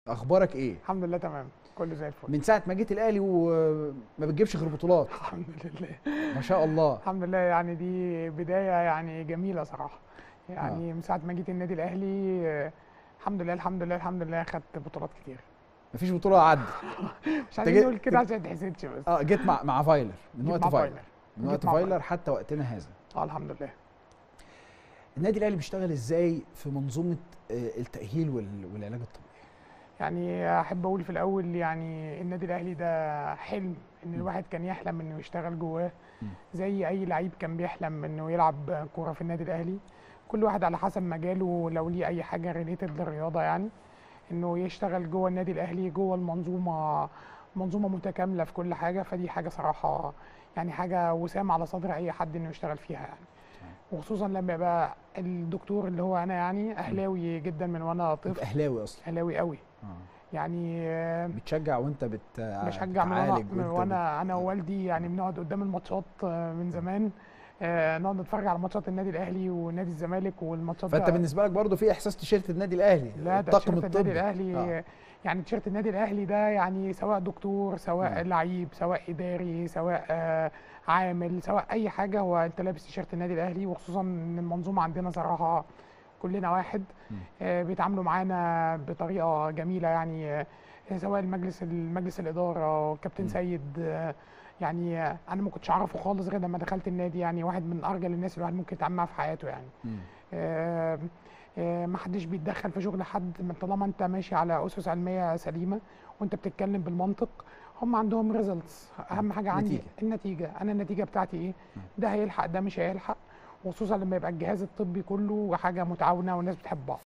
اخبارك ايه الحمد لله تمام كله زي الفل من ساعه ما جيت الاهلي وما بتجيبش غير بطولات الحمد لله ما شاء الله الحمد لله يعني دي بدايه يعني جميله صراحه يعني من ساعه ما جيت النادي الاهلي آه، الحمد لله الحمد لله الحمد لله خدت بطولات كتير مفيش بطوله عدت مش عايزين جيت- نقول كده عشان ما تحسدش بس اه جيت مع مع فايلر من جيت وقت مع فايلر من جيت وقت مع فايلر حتى وقتنا هذا اه الحمد لله النادي الاهلي بيشتغل ازاي في منظومه آه، التاهيل وال- والعلاج الطبيعي يعني احب اقول في الاول يعني النادي الاهلي ده حلم ان م. الواحد كان يحلم انه يشتغل جواه م. زي اي لعيب كان بيحلم انه يلعب كوره في النادي الاهلي كل واحد على حسب مجاله لو ليه اي حاجه ريليتد للرياضه يعني انه يشتغل جوه النادي الاهلي جوه المنظومه منظومه متكامله في كل حاجه فدي حاجه صراحه يعني حاجه وسام على صدر اي حد انه يشتغل فيها يعني وخصوصا لما يبقى الدكتور اللي هو انا يعني اهلاوي جدا من وانا انت طفل اهلاوي اصلا اهلاوي قوي آه. يعني آه، بتشجع وانت بت بشجع من وانا بتعالج من وانت وانا انا بت- ووالدي يعني بنقعد قدام الماتشات آه، من زمان آه، نقعد نتفرج على ماتشات النادي الاهلي ونادي الزمالك والماتشات فانت بقى- بالنسبه لك برضو في احساس تيشيرت النادي الاهلي لا ده الطاقم تيشيرت النادي الطبي الاهلي آه. آه. يعني تيشيرت النادي الاهلي ده يعني سواء دكتور سواء مم. لعيب سواء اداري سواء آه، عامل سواء اي حاجه هو انت لابس تيشيرت النادي الاهلي وخصوصا ان المنظومه عندنا صراحه كلنا واحد مم. آه، بيتعاملوا معانا بطريقه جميله يعني آه، سواء المجلس المجلس الاداره كابتن مم. سيد آه، يعني آه، انا ما كنتش اعرفه خالص غير لما دخلت النادي يعني واحد من ارجل الناس اللي الواحد ممكن يتعامل معاها في حياته يعني مم. آه، آه، ما حدش بيتدخل في شغل حد من طالما انت ماشي على اسس علميه سليمه وانت بتتكلم بالمنطق هم عندهم ريزلتس اهم حاجه عندي نتيجة. النتيجه انا النتيجه بتاعتي ايه مم. ده هيلحق ده مش هيلحق وخصوصا لما يبقى الجهاز الطبي كله حاجه متعاونه والناس بتحب بعض